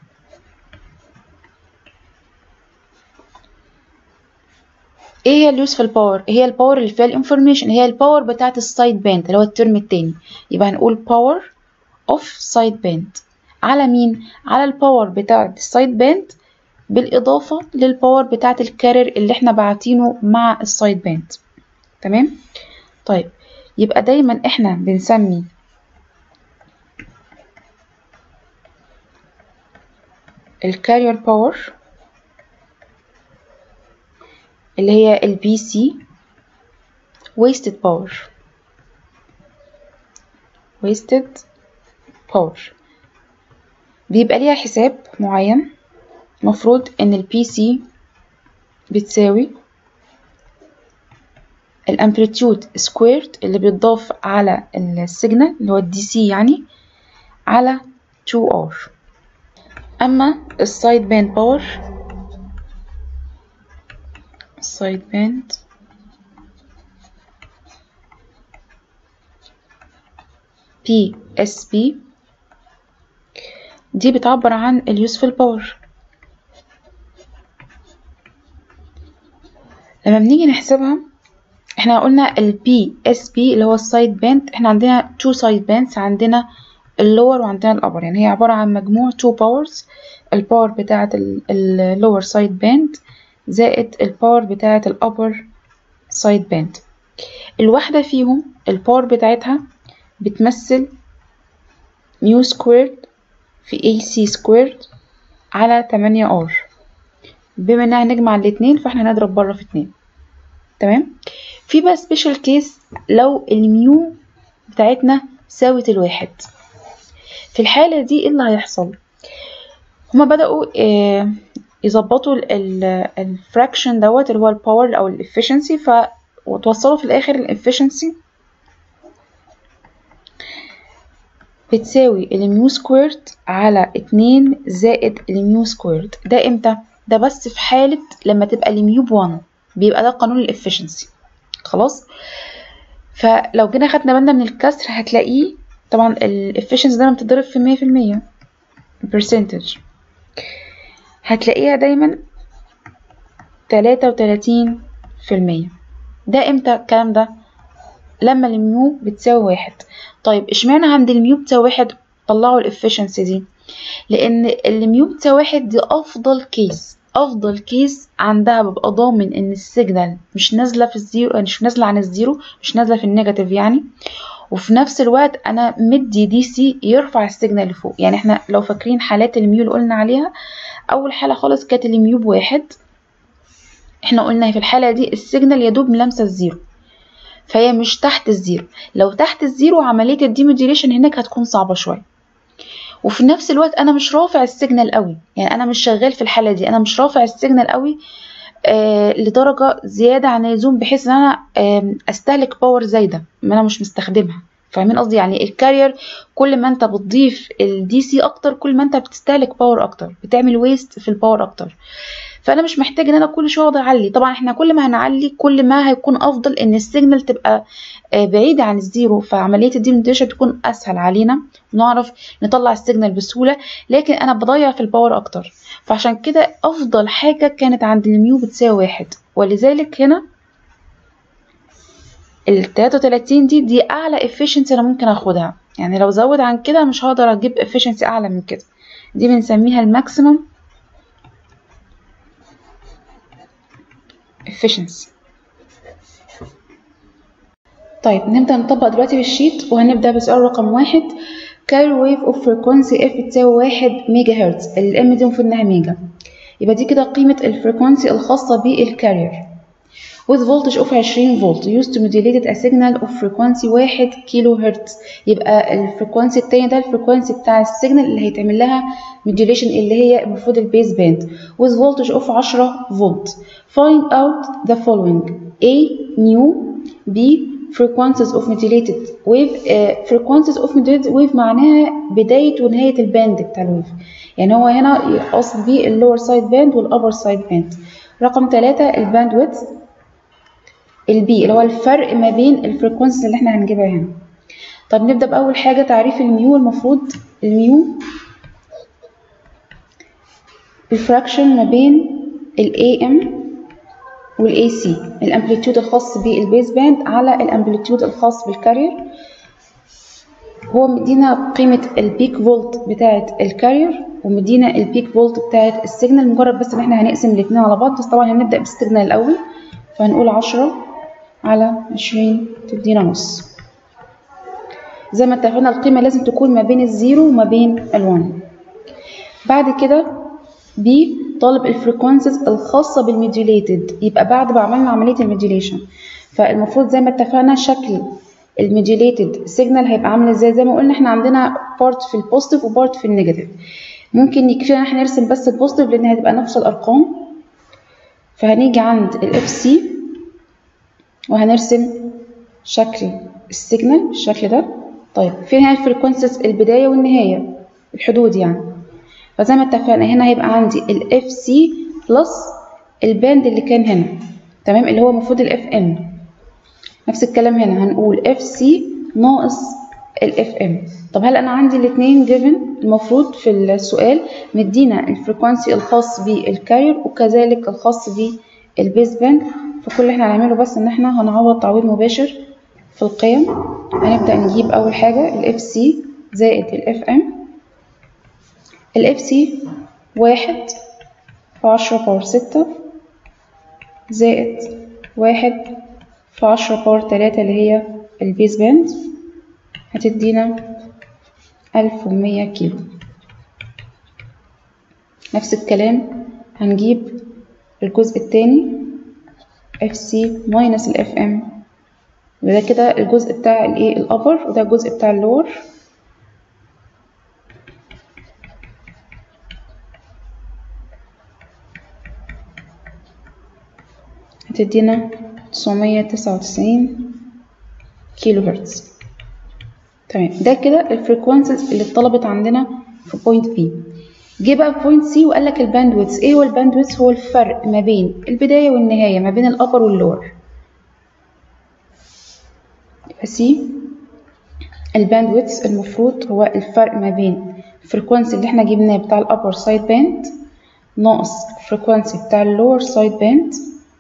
ايه هي اليوسفل باور هي الباور اللي فيها الانفورميشن هي الباور بتاعه السايد باند اللي هو الترم التاني يبقى هنقول باور اوف سايد باند على مين على الباور بتاعه السايد باند بالاضافه للباور بتاعه الكارير اللي احنا باعتينه مع السايد باند تمام طيب يبقى دايما احنا بنسمي الكارير باور اللي هي البي سي wasted power wasted power بيبقى ليها حساب معين مفروض ان البي سي بتساوي الامبليتيود سكويرد اللي بيتضاف على السيجنال اللي هو الدي سي يعني على 2 ار اما السايد باند باور السايد باند بي اس بي دي بتعبر عن اليوسفل باور لما بنيجي نحسبها احنا قلنا ال PSB اللي هو السايد باند احنا عندنا two side bands عندنا اللور وعندنا الابر يعني هي عبارة عن مجموع two powers الباور بتاعة اللور سايد باند زائد الباور بتاعة الابر سايد باند الواحدة فيهم الباور بتاعتها بتمثل ميو سكويرد في AC سكويرد على 8 R بما اننا هنجمع الاتنين فاحنا هنضرب بره في اتنين تمام في بقى سبيشال كيس لو الميو بتاعتنا ساوت الواحد في الحالة دي ايه اللي هيحصل هما بدأوا آه يظبطوا الفراكشن دوت اللي هو الباور او الافشنسي ف وتوصلوا في الاخر الافشنسي بتساوي الميو سكويرد على اتنين زائد الميو سكويرد ده امتى ده بس في حالة لما تبقى الميو بوان بيبقى ده قانون الافشنسي خلاص فلو جينا خدنا بالنا من الكسر هتلاقيه طبعا الافشنسي دايما بتضرب في مية في المية percentage هتلاقيها دايما تلاتة وتلاتين في المية ده امتى الكلام ده لما الميو بتساوي واحد طيب اشمعنى عند الميو بتساوي واحد طلعوا الافشنسي دي لان الميو بتساوي واحد دي افضل كيس افضل كيس عندها ببقى ضامن ان السيجنال مش نازله في الزيرو مش نازله عن الزيرو مش نازله في النيجاتيف يعني وفي نفس الوقت انا مدي دي سي يرفع السيجنال لفوق يعني احنا لو فاكرين حالات الميو اللي قلنا عليها اول حاله خالص كانت الميو بواحد احنا قلنا في الحاله دي السيجنال يدوب ملامسه الزيرو فهي مش تحت الزيرو لو تحت الزيرو عمليه الديموديليشن هناك هتكون صعبه شويه وفي نفس الوقت انا مش رافع السيجنال قوي يعني انا مش شغال في الحاله دي انا مش رافع السيجنال قوي آه لدرجه زياده عن اللزوم بحيث ان انا آه استهلك باور زايده ما انا مش مستخدمها فاهمين قصدي يعني الكارير كل ما انت بتضيف الدي سي اكتر كل ما انت بتستهلك باور اكتر بتعمل ويست في الباور اكتر فانا مش محتاج ان انا كل شويه اقعد اعلي طبعا احنا كل ما هنعلي كل ما هيكون افضل ان السيجنال تبقى بعيدة عن الزيرو فعملية الديموديشن تكون اسهل علينا ونعرف نطلع السيجنال بسهولة لكن انا بضيع في الباور اكتر فعشان كده افضل حاجة كانت عند الميو بتساوي واحد ولذلك هنا ال 33 دي دي اعلى efficiency انا ممكن اخدها يعني لو زود عن كده مش هقدر اجيب efficiency اعلى من كده دي بنسميها الماكسيمم efficiency طيب نبدأ نطبق دلوقتي في الشيت وهنبدأ بسؤال رقم واحد كاري ويف اوف فريكونسي اف بتساوي واحد ميجا هرتز الام دي المفروض انها ميجا يبقى دي كده قيمة الفريكونسي الخاصة بالكارير with voltage of 20 فولت used to modulate a signal of frequency 1 كيلو هرتز يبقى الفريكونسي التاني ده الفريكونسي بتاع السيجنال اللي هيتعمل لها modulation اللي هي المفروض البيس باند with voltage of 10 فولت find out the following A new B frequencies of modulated wave uh, frequencies of modulated wave معناها بداية ونهاية الباند بتاع الويف يعني هو هنا يقصد بيه اللور سايد باند والابر سايد باند رقم ثلاثة الباند ويدث البي اللي هو الفرق ما بين الفريكونسيز اللي احنا هنجيبها هنا طب نبدأ بأول حاجة تعريف الميو المفروض الميو الفراكشن ما بين ال AM وال AC الامبليتيود الخاص بالبيس باند على الامبليتيود الخاص بالكارير هو مدينا قيمة البيك فولت بتاعة الكارير ومدينا البيك فولت بتاعة السيجنال مجرد بس ان احنا هنقسم الاتنين على بعض بس طبعا هنبدأ بالسيجنال الأول فهنقول عشرة على عشرين تدينا نص زي ما اتفقنا القيمة لازم تكون ما بين الزيرو وما بين الوان بعد كده بي طالب الفريكونسيز الخاصة بالميديوليتد يبقى بعد ما عملنا عملية الميديوليشن فالمفروض زي ما اتفقنا شكل الميديوليتد سيجنال هيبقى عامل ازاي زي ما قلنا احنا عندنا بارت في البوزيتيف وبارت في النيجاتيف ممكن يكفينا احنا نرسم بس البوزيتيف لان هتبقى نفس الارقام فهنيجي عند الاف سي وهنرسم شكل السيجنال بالشكل ده طيب فين هي الفريكونسيز البداية والنهاية الحدود يعني فزي ما اتفقنا هنا هيبقى عندي الاف سي بلس الباند اللي كان هنا تمام اللي هو المفروض الاف ام نفس الكلام هنا هنقول اف سي ناقص الاف ام طب هل انا عندي الاثنين جيفن المفروض في السؤال مدينا الفريكوانسي الخاص بالكارير وكذلك الخاص بالبيس باند فكل اللي احنا هنعمله بس ان احنا هنعوض تعويض مباشر في القيم هنبدأ نجيب اول حاجة الاف سي زائد الاف ام الاف سي واحد في عشرة باور ستة زائد واحد في عشرة باور تلاتة اللي هي البيس باند هتدينا ألف ومية كيلو نفس الكلام هنجيب الجزء التاني اف سي ماينس الاف ام وده كده الجزء بتاع الايه الابر وده الجزء بتاع اللور هتدينا تسعمية تسعة وتسعين كيلو هرتز تمام ده كده الفريكوانسيز اللي اتطلبت عندنا في بوينت بي جه بقى في بوينت سي وقال لك الباندويث ايه هو الباندويث هو الفرق ما بين البدايه والنهايه ما بين الابر واللور يبقى سي الباندويث المفروض هو الفرق ما بين الفريكوانسي اللي احنا جبناه بتاع الابر سايد باند ناقص الفريكوانسي بتاع اللور سايد باند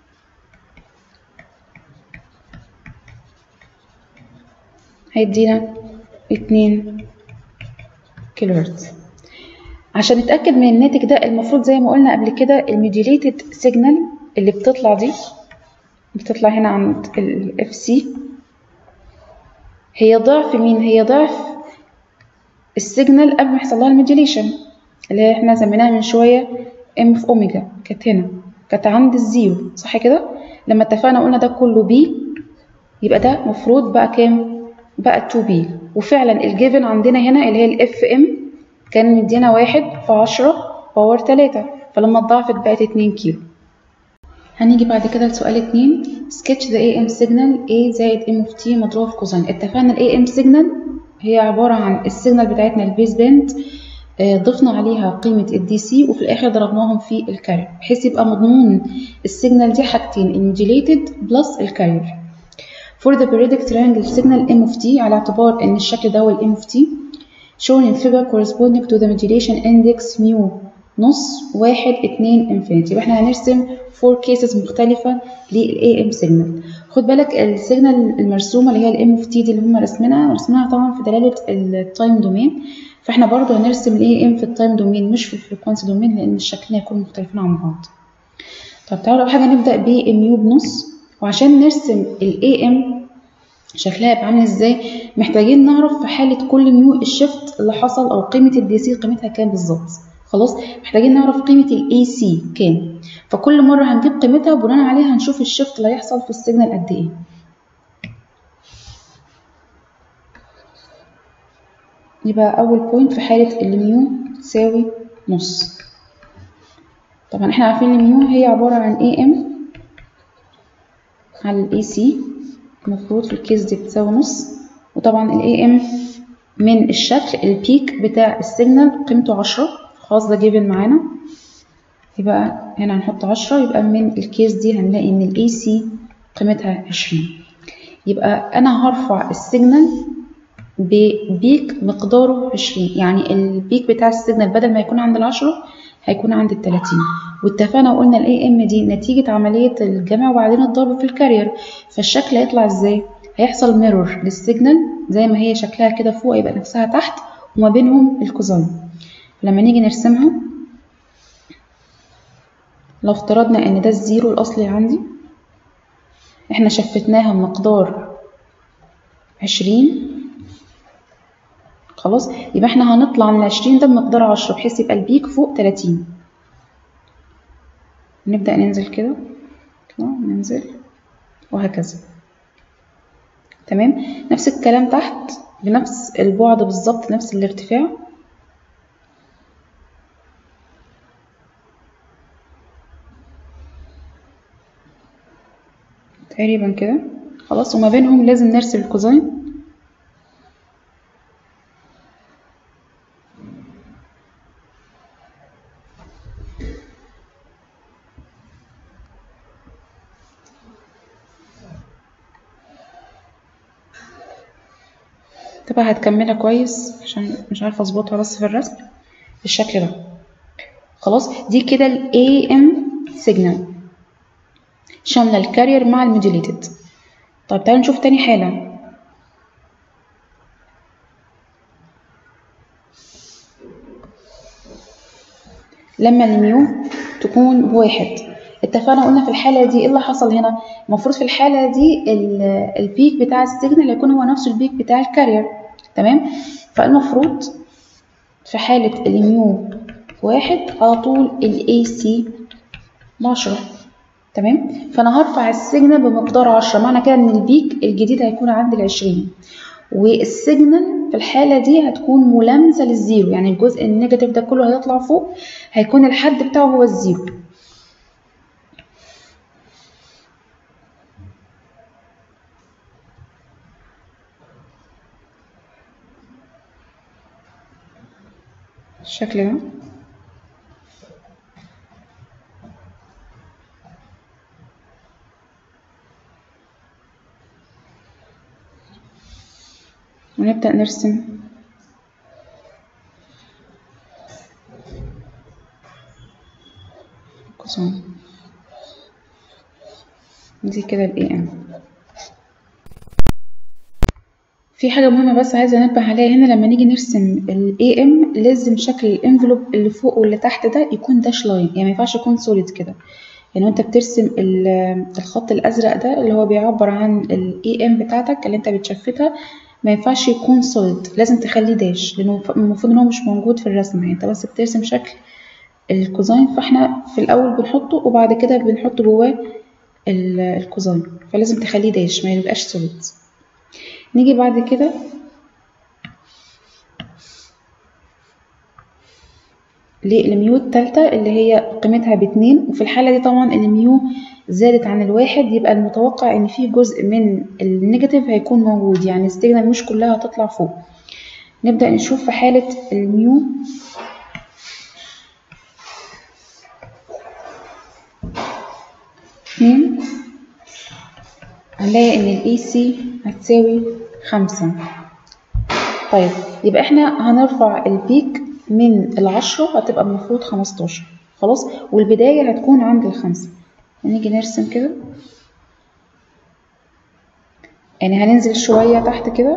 هيدينا اتنين كيلو هرتز عشان نتأكد من الناتج ده المفروض زي ما قلنا قبل كده الموديوليتد سيجنال اللي بتطلع دي بتطلع هنا عند ال FC هي ضعف مين؟ هي ضعف السيجنال قبل ما يحصل لها الموديوليشن اللي هي احنا سميناها من شوية ام في اوميجا كانت هنا كانت عند الزيرو صح كده؟ لما اتفقنا قلنا ده كله بي يبقى ده مفروض بقى كام؟ بقى 2 بي وفعلا الجيفن عندنا هنا اللي هي الاف ام كان مدينا واحد في عشرة باور تلاتة فلما اتضاعفت بقت اتنين كيلو هنيجي بعد كده لسؤال اتنين sketch the AM signal A زائد M of T مضروب في كوزين اتفقنا ال AM signal هي عبارة عن السيجنال بتاعتنا البيس باند ضفنا عليها قيمة الدي سي وفي الآخر ضربناهم في الكارير بحيث يبقى مضمون السيجنال دي حاجتين الموديوليتد بلس الكارير for the periodic triangle signal M of T على اعتبار ان الشكل ده هو ال M of T shown in figure corresponding to the modulation index mu نص واحد اتنين infinity يبقى احنا هنرسم four cases مختلفة لل AM signal خد بالك السيجنال المرسومة اللي هي ال M of T دي اللي هم رسمينها رسمينها طبعا في دلالة التايم دومين فاحنا برضو هنرسم ال AM في التايم دومين مش في الفريكوانسي دومين لأن الشكلين هيكونوا مختلفين عن بعض طب تعالوا أول حاجة نبدأ ب mu بنص وعشان نرسم ال AM شكلها يبقى عامل ازاي محتاجين نعرف في حالة كل ميو الشفت اللي حصل او قيمة الدي سي قيمتها كام بالظبط خلاص محتاجين نعرف قيمة الاي سي كام فكل مرة هنجيب قيمتها وبناء عليها هنشوف الشفت اللي هيحصل في السيجنال قد ايه يبقى اول بوينت في حالة الميو تساوي نص طبعا احنا عارفين الميو هي عبارة عن اي ام على الاي سي المفروض في الكيس دي بتساوي نص وطبعا ال AM من الشكل البيك بتاع السيجنال قيمته عشرة خلاص ده جيفن معانا يبقى هنا هنحط عشرة يبقى من الكيس دي هنلاقي ان ال AC قيمتها عشرين يبقى انا هرفع السيجنال ببيك مقداره عشرين يعني البيك بتاع السيجنال بدل ما يكون عند العشرة هيكون عند التلاتين واتفقنا وقلنا الاي ام دي نتيجة عملية الجمع وبعدين الضرب في الكارير فالشكل هيطلع ازاي هيحصل ميرور للسيجنال زي ما هي شكلها كده فوق يبقى نفسها تحت وما بينهم الكوزاين لما نيجي نرسمها لو افترضنا ان ده الزيرو الاصلي عندي احنا شفتناها مقدار عشرين خلاص يبقى احنا هنطلع من عشرين ده بمقدار عشرة بحيث يبقى البيك فوق تلاتين نبدأ ننزل كده ننزل وهكذا تمام نفس الكلام تحت بنفس البعد بالظبط نفس الارتفاع تقريبا كده خلاص وما بينهم لازم نرسم الكوزين طبعا هتكملها كويس عشان مش عارفه اظبطها بس في الرسم بالشكل ده خلاص دي كده ال AM signal شامله الكارير مع الموديوليتد طيب تعالوا نشوف تاني حاله لما الميو تكون بواحد اتفقنا قلنا في الحالة دي ايه اللي حصل هنا المفروض في الحالة دي ال- البيك بتاع السيجنال هيكون هو نفسه البيك بتاع الكارير تمام فالمفروض في حالة الميو واحد على طول الاي سي بعشرة تمام فانا هرفع السيجنال بمقدار عشرة معنى كده ان البيك الجديد هيكون عند العشرين والسيجنال في الحالة دي هتكون ملامسة للزيرو يعني الجزء النيجاتيف ده كله هيطلع فوق هيكون الحد بتاعه هو الزيرو الشكل ده ونبدأ نرسم قوسين دي كده ال AM في حاجة مهمة بس عايزة أنبه عليها هنا لما نيجي نرسم ال AM لازم شكل الانفلوب اللي فوق واللي تحت ده يكون داش لاين يعني ما ينفعش يكون سوليد كده يعني وانت بترسم ال- الخط الأزرق ده اللي هو بيعبر عن ال AM بتاعتك اللي انت بتشفتها ما ينفعش يكون سوليد لازم تخليه داش لأنه المفروض إن هو مش موجود في الرسمة يعني انت بس بترسم شكل الكوزاين فاحنا في الأول بنحطه وبعد كده بنحط جواه ال- الكوزاين فلازم تخليه داش ما يبقاش سوليد نيجي بعد كده للميو التالتة اللي هي قيمتها باتنين وفي الحالة دي طبعا الميو زادت عن الواحد يبقى المتوقع ان في جزء من النيجاتيف هيكون موجود يعني السيجنال مش كلها هتطلع فوق نبدأ نشوف في حالة الميو اتنين هنلاقي ان الاي سي هتساوي خمسة طيب يبقى احنا هنرفع البيك من العشرة هتبقى المفروض خمستاشر خلاص والبداية هتكون عند الخمسة نيجي نرسم كده يعني هننزل شوية تحت كده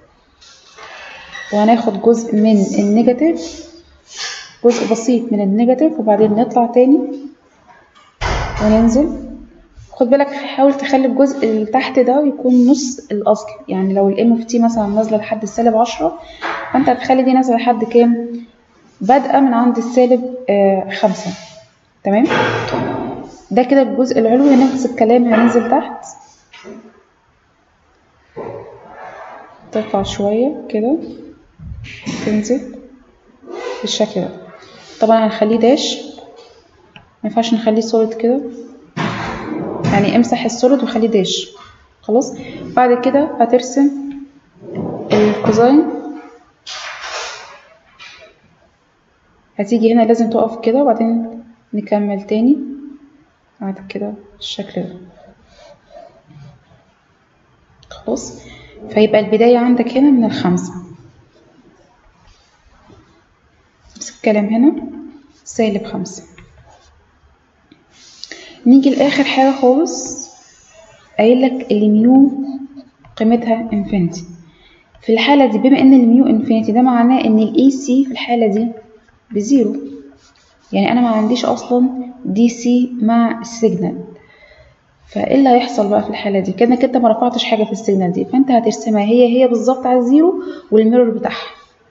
وهناخد جزء من النيجاتيف جزء بسيط من النيجاتيف وبعدين نطلع تاني وننزل خد بالك حاول تخلي الجزء اللي تحت ده يكون نص الاصل يعني لو الام اوف تي مثلا نازله لحد السالب عشرة فانت هتخلي دي نازله لحد كام بادئه من عند السالب آه خمسة تمام ده كده الجزء العلوي نفس الكلام هننزل تحت ترفع شوية كده تنزل بالشكل ده طبعا هنخليه داش مينفعش نخليه سوليد كده يعني امسح السوليد وخليه داش خلاص بعد كده هترسم الكوزاين هتيجي هنا لازم تقف كده وبعدين نكمل تاني بعد كده بالشكل ده خلاص فيبقى البداية عندك هنا من الخمسة نفس الكلام هنا سالب خمسة نيجي لآخر حاجة خالص قايل لك الميو قيمتها انفينيتي في الحالة دي بما ان الميو انفينيتي ده معناه ان الاي سي في الحالة دي بزيرو يعني انا ما عنديش اصلا دي سي مع السيجنال فايه اللي هيحصل بقى في الحالة دي كأنك انت ما رفعتش حاجة في السيجنال دي فانت هترسمها هي هي بالظبط على الزيرو والميرور بتاعها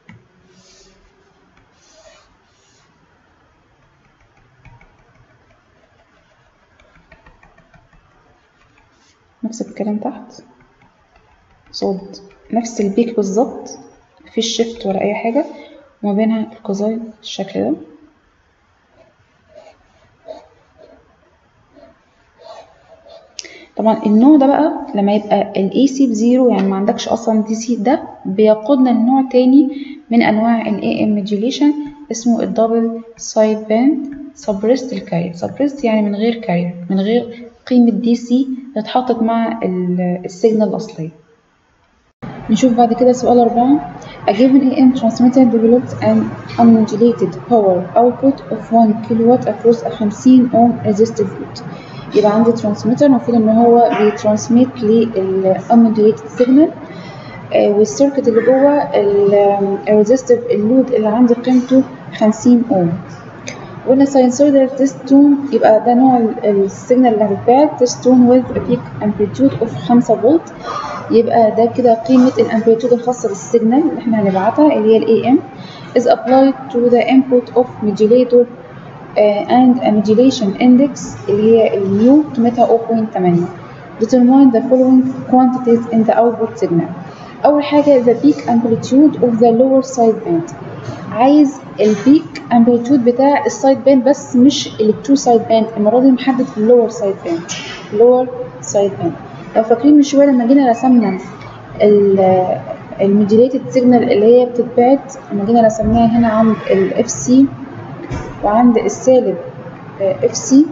نفس الكلام تحت صوت نفس البيك بالظبط مفيش شيفت ولا اي حاجة وما بينها الكوزاين بالشكل ده طبعا طبعا النوع ده بقى لما يبقى ال AC بزيرو يعني ما عندكش اصلا دي سي ده بيقودنا لنوع تاني من انواع ال AM modulation اسمه الدبل سايد باند سبريست الكارير سبريست يعني من غير كارير من غير قيمة دي سي اللي اتحطت مع السيجنال الأصلية نشوف بعد كده سؤال أربعة A given AM transmitter developed an unmodulated power output of 1 kilowatt across a 50 ohm resistive load يبقى عندي ترانسميتر المفروض ان هو بيترانسميت للunmodulated signal آه والسيركت اللي جوه الريزستيف اللود اللي عندي قيمته 50 اوم وقلنا sinusoidal test tone يبقى ده نوع السيجنال اللي هتتبعت test tone with a peak amplitude of 5 فولت يبقى ده كده قيمة الامبليتود الخاصة بالسيجنال اللي احنا هنبعتها اللي هي ال AM is applied to the input of modulator uh, and a modulation index اللي هي الميو قيمتها 0.8 determine the following quantities in the output signal أول حاجة the peak amplitude of the lower side band عايز البيك امبليتود بتاع السايد باند بس مش التو سايد باند المره دي محدد في اللور سايد باند اللور سايد باند لو فاكرين من شويه لما جينا رسمنا الموديليتد سيجنال اللي هي بتتبعت لما جينا رسمناها هنا عند الاف سي وعند السالب اف سي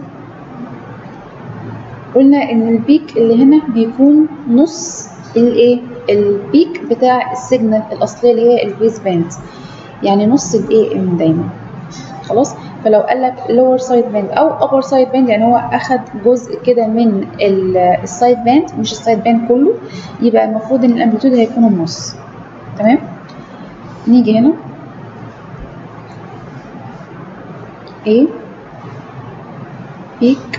قلنا ان البيك اللي هنا بيكون نص الايه البيك بتاع السيجنال الاصليه اللي هي البيز باند يعني نص الاي ام دايما خلاص فلو قال لك lower side band او upper side band يعني هو اخد جزء كده من السايد باند مش السايد باند كله يبقى المفروض ان الامبليتود هيكون النص تمام نيجي هنا A peak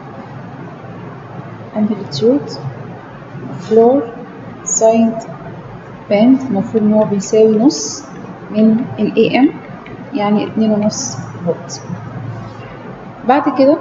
amplitude floor side band المفروض ان هو بيساوي نص من ال AM يعني اتنين ونص فولت بعد كده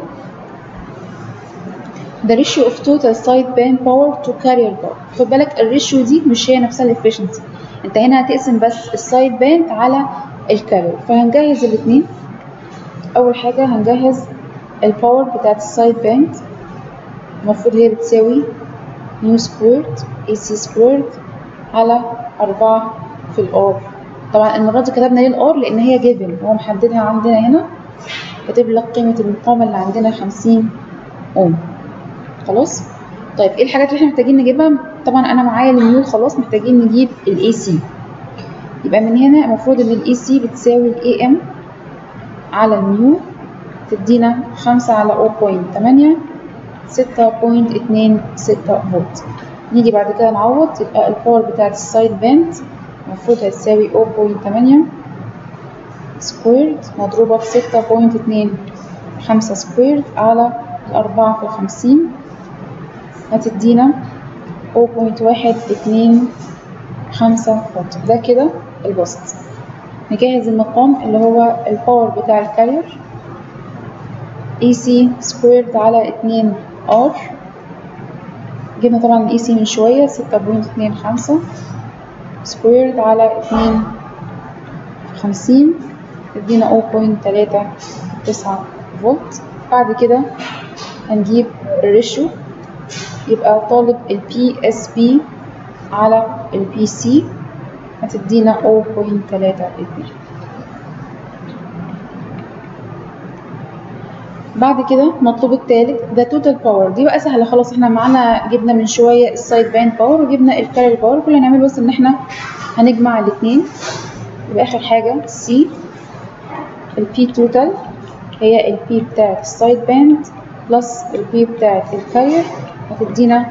the ratio of total side band power to carrier power خد بالك الريشيو دي مش هي نفسها الافشنسي انت هنا هتقسم بس السايد باند على الكارير فهنجهز الاتنين اول حاجة هنجهز الباور بتاعت السايد باند المفروض هي بتساوي نيو سكويرد اي سي سكويرد على أربعة في الار طبعا المرة دي كتبنا ليه الار لأن هي جيفن هو محددها عندنا هنا كاتب لك قيمة المقاومة اللي عندنا خمسين أوم خلاص طيب ايه الحاجات اللي احنا محتاجين نجيبها طبعا انا معايا الميو خلاص محتاجين نجيب الاي سي يبقى من هنا المفروض ان الاي سي بتساوي الاي ام على الميو تدينا خمسة على او بوينت تمانية ستة بوينت اتنين ستة فولت نيجي بعد كده نعوض يبقى الباور بتاعت السايد باند المفروض هتساوي 0.8 سكويرد مضروبة في ستة بوينت اتنين خمسة سكويرد على الأربعة في الخمسين هتدينا 0.125 فولت ده كده البسط نجهز المقام اللي هو الباور بتاع الكارير AC سكويرد على اتنين R جبنا طبعا الاي سي من شوية ستة بوينت اتنين خمسة سكويرد على اتنين خمسين يدينا او بوينت تلاتة تسعة فولت بعد كده هنجيب الريشيو يبقى طالب البي اس بي على البي سي هتدينا او بوينت تلاتة اتنين بعد كده مطلوب التالت ده توتال باور دي بقى سهله خلاص احنا معانا جبنا من شويه السايد باند باور وجبنا الكارير باور كل اللي هنعمله بس ان احنا هنجمع الاثنين يبقى اخر حاجه سي البي توتال هي البي بتاعت السايد باند بلس البي بتاعت الكارير هتدينا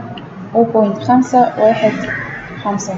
0.515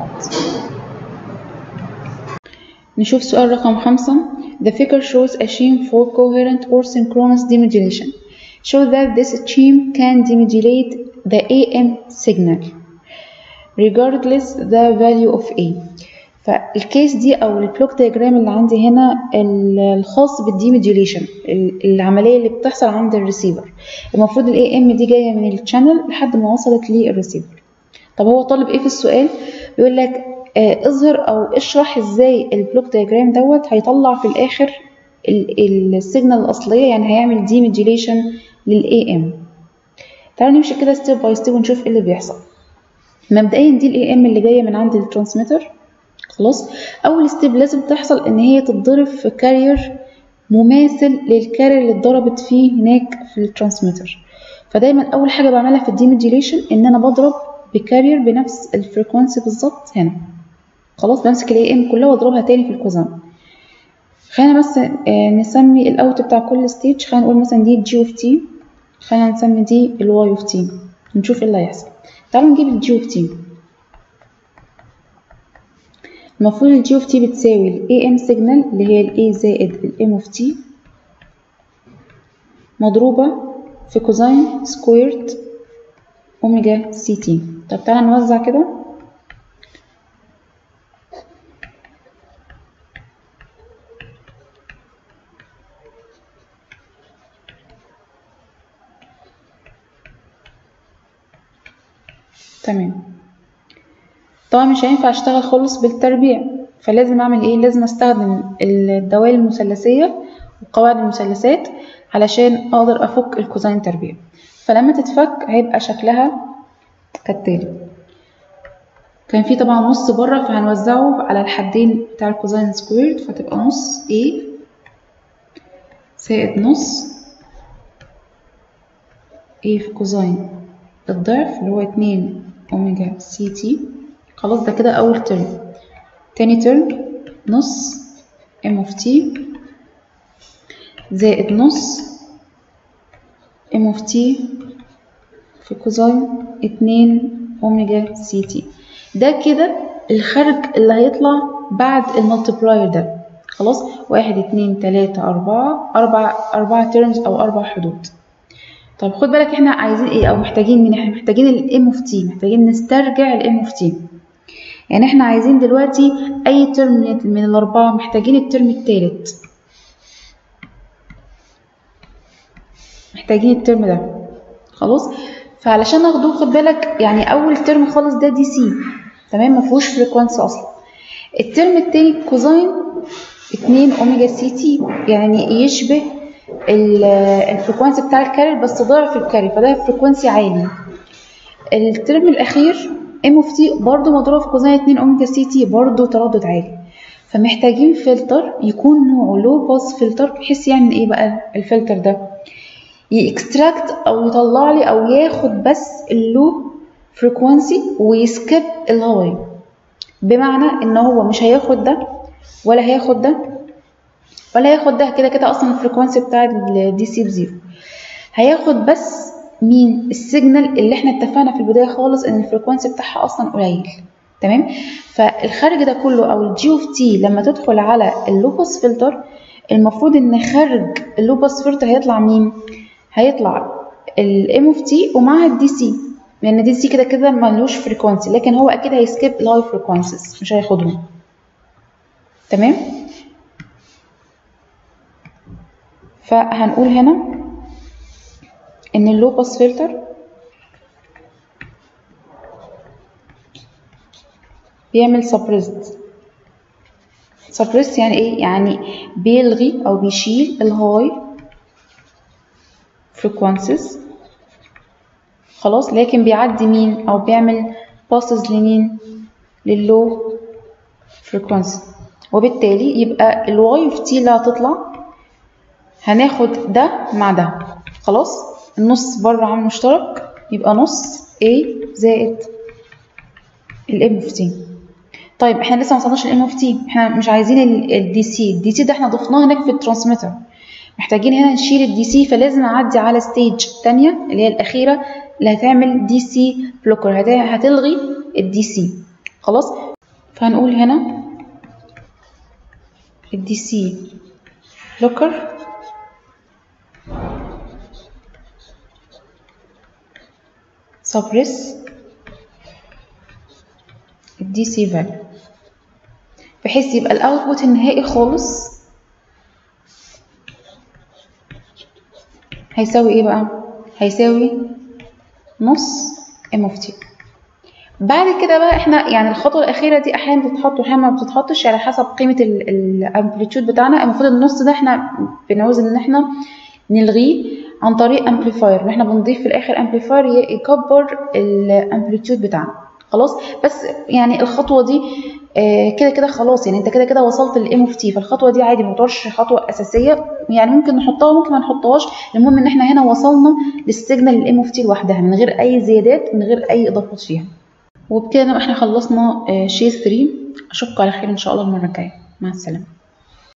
نشوف سؤال رقم خمسة The figure shows a shim for coherent or synchronous demodulation. Show that this shim can demodulate the AM signal regardless the value of A. فالكيس دي او البلوك دياجرام اللي عندي هنا الخاص بالديموديوليشن العمليه اللي بتحصل عند الريسيفر المفروض الاي ام دي جايه من الشانل لحد ما وصلت للريسيفر طب هو طالب ايه في السؤال بيقول لك اظهر او اشرح ازاي البلوك دياجرام دوت هيطلع في الاخر السيجنال الاصليه يعني هيعمل دي ميديوليشن للاي ام تعالوا نمشي كده ستيب باي ستيب ونشوف ايه اللي بيحصل مبدئيا دي الاي ام اللي جايه من عند الترانسميتر خلاص اول ستيب لازم تحصل ان هي تتضرب في كارير مماثل للكارير اللي اتضربت فيه هناك في الترانسميتر فدايما اول حاجه بعملها في الديموديوليشن ان انا بضرب بكارير بنفس الفريكونسي بالظبط هنا خلاص بمسك الاي ام كلها واضربها تاني في الكوزان خلينا بس آه نسمي الاوت بتاع كل ستيج خلينا نقول مثلا دي جي اوف تي خلينا نسمي دي الواي اوف تي نشوف ايه اللي هيحصل تعالوا نجيب الجي اوف تي المفروض الجي اوف تي بتساوي الاي ام سيجنال اللي هي الاي زائد الام اوف تي مضروبة في كوزين سكويرد اوميجا سي تي طب تعالى نوزع كده تمام طبعا مش هينفع اشتغل خالص بالتربيع فلازم اعمل ايه لازم استخدم الدوال المثلثيه وقواعد المثلثات علشان اقدر افك الكوزين تربيع فلما تتفك هيبقى شكلها كالتالي كان في طبعا نص بره فهنوزعه على الحدين بتاع الكوزين سكويرد فتبقى نص A زائد نص A في كوزين الضعف اللي هو اتنين أوميجا سي تي خلاص ده كده أول ترم تاني ترم نص ام اوف تي زائد نص ام اوف تي في كوزين اتنين اوميجا سي تي ده كده الخارج اللي هيطلع بعد الملتبلاير ده خلاص واحد اتنين تلاتة أربعة أربع أربعة تيرمز أو أربع حدود طب خد بالك احنا عايزين ايه أو محتاجين مين احنا محتاجين الام اوف تي محتاجين نسترجع الام اوف تي يعني احنا عايزين دلوقتي أي ترم من الأربعة محتاجين الترم التالت محتاجين الترم ده خلاص فعلشان اخده خد بالك يعني اول ترم خالص ده دي سي تمام مفيهوش فريكوانسي اصلا الترم التاني كوزين اتنين اوميجا سي تي يعني يشبه الفريكوانسي بتاع الكارير بس ضعف الكارير فده فريكوانسي عالي الترم الاخير ام اوف تي برضه مضروب في كوزين اتنين اوميجا سي تي برضه تردد عالي فمحتاجين فلتر يكون نوعه لو باس فلتر بحيث يعمل ايه بقى الفلتر ده يكستراكت او يطلع لي او ياخد بس اللو فريكوانسي ويسكيب الهاي بمعنى ان هو مش هياخد ده ولا هياخد ده ولا هياخد ده كده كده اصلا الفريكوانسي بتاع الدي سي بزيرو هياخد بس مين السيجنال اللي احنا اتفقنا في البدايه خالص ان الفريكوانسي بتاعها اصلا قليل تمام فالخارج ده كله او الجي اوف تي لما تدخل على اللوبس فلتر المفروض ان خارج اللوبس فلتر هيطلع مين هيطلع الام اوف تي ومعها الدي سي لان دي سي كده كده ملوش فريكوانسي لكن هو اكيد هيسكيب الهاي فريكوانسيز مش هياخدهم تمام فهنقول هنا ان اللو باس فلتر بيعمل سبريست سبريست يعني ايه يعني بيلغي او بيشيل الهاي frequencies خلاص لكن بيعدي مين او بيعمل باسز لمين لللو frequency وبالتالي يبقى الواي اوف تي اللي هتطلع هناخد ده مع ده خلاص النص بره عامل مشترك يبقى نص A زائد الام اوف تي طيب احنا لسه ما وصلناش للام اوف تي احنا مش عايزين الدي سي الدي سي ده احنا ضفناه هناك في الترانسميتر محتاجين هنا نشيل الدي سي فلازم اعدي على ستيج تانية اللي هي الاخيره اللي هتعمل دي سي بلوكر هتلغي الدي سي خلاص فهنقول هنا الدي سي بلوكر suppress الدي سي فاليو بحيث يبقى الاوتبوت النهائي خالص هيساوي ايه بقى هيساوي نص ام اوف تي بعد كده بقى احنا يعني الخطوه الاخيره دي احيانا بتتحط واحيانا ما بتتحطش على حسب قيمه الامبليتيود بتاعنا المفروض النص ده احنا بنعوز ان احنا نلغيه عن طريق امبليفاير ان احنا بنضيف في الاخر امبليفاير يكبر الامبليتيود بتاعنا خلاص بس يعني الخطوه دي آه، كده كده خلاص يعني انت كده كده وصلت للام اوف تي فالخطوه دي عادي ما تعتبرش خطوه اساسيه يعني ممكن نحطها وممكن ما نحطهاش المهم ان احنا هنا وصلنا للسيجنال الام اوف تي لوحدها من غير اي زيادات من غير اي اضافات فيها وبكده احنا خلصنا شيز 3 اشوفكم على خير ان شاء الله المره الجايه مع السلامه